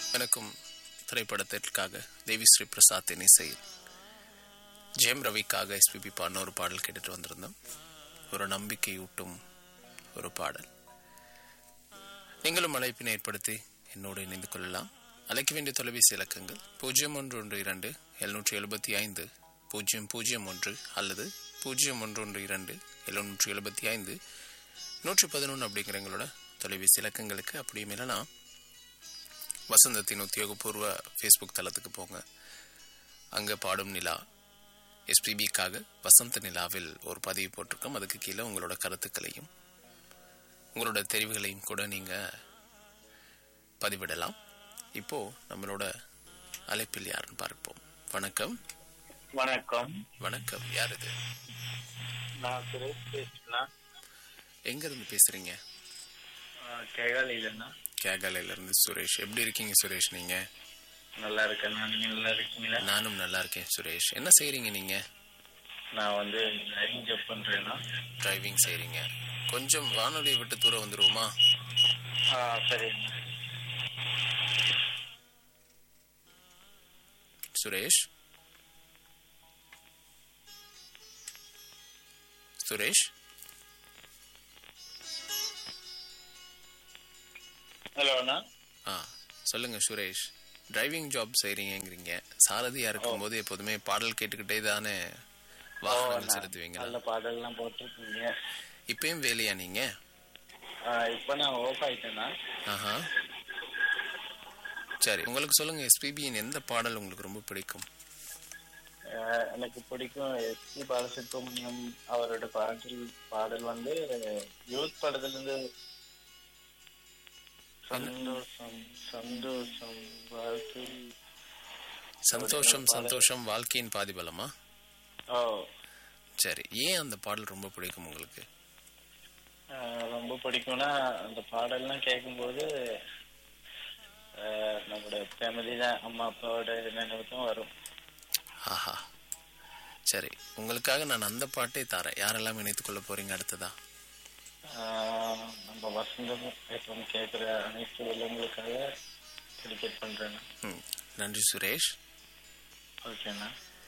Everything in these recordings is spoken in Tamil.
எனக்கும் திரைப்படத்திற்காக தேவி ஸ்ரீ பிரசாத்தின் இசையில் ஜெயம் ரவிக்காக எஸ்பிபி பாடின ஒரு பாடல் கேட்டுட்டு வந்திருந்தோம் ஒரு நம்பிக்கையூட்டும் ஒரு பாடல் நீங்களும் அழைப்பினை ஏற்படுத்தி என்னோடு இணைந்து கொள்ளலாம் அழைக்க வேண்டிய தொலைபேசி இலக்கங்கள் பூஜ்ஜியம் ஒன்று ஒன்று இரண்டு எழுநூற்றி எழுபத்தி ஐந்து பூஜ்ஜியம் பூஜ்ஜியம் ஒன்று அல்லது பூஜ்ஜியம் ஒன்று ஒன்று இரண்டு எழுநூற்றி எழுபத்தி ஐந்து நூற்றி பதினொன்று அப்படிங்கிற எங்களோட தொலைபேசி இலக்கங்களுக்கு அப்படியும் இல்லைனா வசந்தத்தின் உத்தியோகபூர்வ ஃபேஸ்புக் தளத்துக்கு போங்க அங்கே பாடும் நிலா எஸ்பிபிக்காக வசந்த நிலாவில் ஒரு பதிவு போட்டிருக்கோம் அதுக்கு கீழே உங்களோட கருத்துக்களையும் உங்களோட தெரிவுகளையும் கூட நீங்கள் பதிவிடலாம் இப்போ நம்மளோட அழைப்பில் யாருன்னு பார்ப்போம் வணக்கம் வணக்கம் வணக்கம் யார் இது நான் சுரேஷ் பேசுறேன் எங்க இருந்து பேசுறீங்க கேகாலிலண்ணா கேகாலையில இருந்து சுரேஷ் எப்படி இருக்கீங்க சுரேஷ் நீங்க நல்லா இருக்கேண்ணா நீங்க நல்லா இருக்கீங்களா நானும் நல்லா இருக்கேன் சுரேஷ் என்ன செய்றீங்க நீங்க நான் வந்து ட்ரைவிங் ஜப் பண்றேன்னா டிரைவிங் செய்றீங்க கொஞ்சம் வானொலியை விட்டு தூரம் வந்துருவோமா ஆ சரி சுரேஷ் சுரேஷ் ஹலோ அண்ணா ஆ சொல்லுங்க சுரேஷ் டிரைவிங் ஜாப் செய்றீங்கங்கிறீங்க சாரதியா இருக்கும்போது எப்போதுமே பாடல் கேட்டுக்கிட்டே தானே வாகனங்கள் செலுத்துவீங்களா நல்ல பாடல்லாம் போட்டிருக்கீங்க இப்பயும் வேலையா நீங்க ஆ, இப்ப நான் ஓஃப் ஆயிட்டேண்ணா ஆஹா சரி உங்களுக்கு சொல்லுங்க எஸ்பிபியின் எந்த பாடல் உங்களுக்கு ரொம்ப பிடிக்கும் ஆ, எனக்கு பிடிக்கும் எஸ்பி பாலசுப்ரமணியம் அவரோட பாடல் பாடல் வந்து யூத் படத்துல இருந்து சந்தோஷம் சந்தோஷம் வாழ்க்கை சந்தோஷம் சந்தோஷம் வாழ்க்கையின் பாதிபலமா ஓ சரி ஏன் அந்த பாடல் ரொம்ப பிடிக்கும் உங்களுக்கு ஆஹ் ரொம்ப பிடிக்கும்னா அந்த பாடல்லாம் கேட்கும்போது ஆஹ் நம்மளோட ஃபேமிலி தான் அம்மா அப்பாவோட நினைவு தான் வரும் ஆஹா சரி உங்களுக்காக நான் அந்த பாட்டே தரேன் யாரெல்லாம் இணைத்துக் கொள்ள போறீங்க அடுத்ததா ஆஹ் நம்ம வசந்தம் எப்பவும் கேட்குற அனைத்து உள்ளவங்களுக்காக டெடிகேட் பண்றேண்ணா ம் நன்றி சுரேஷ் ஓகேண்ணா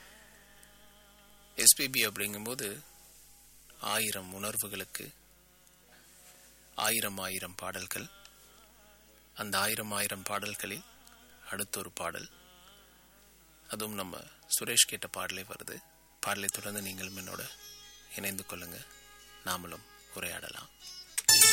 எஸ்பிபி அப்படிங்கும்போது ஆயிரம் உணர்வுகளுக்கு ஆயிரம் ஆயிரம் பாடல்கள் அந்த ஆயிரம் ஆயிரம் பாடல்களில் அடுத்த ஒரு பாடல் அதுவும் நம்ம சுரேஷ் கேட்ட பாடலே வருது பாடலை தொடர்ந்து நீங்களும் என்னோட இணைந்து கொள்ளுங்க நாமளும் உரையாடலாம்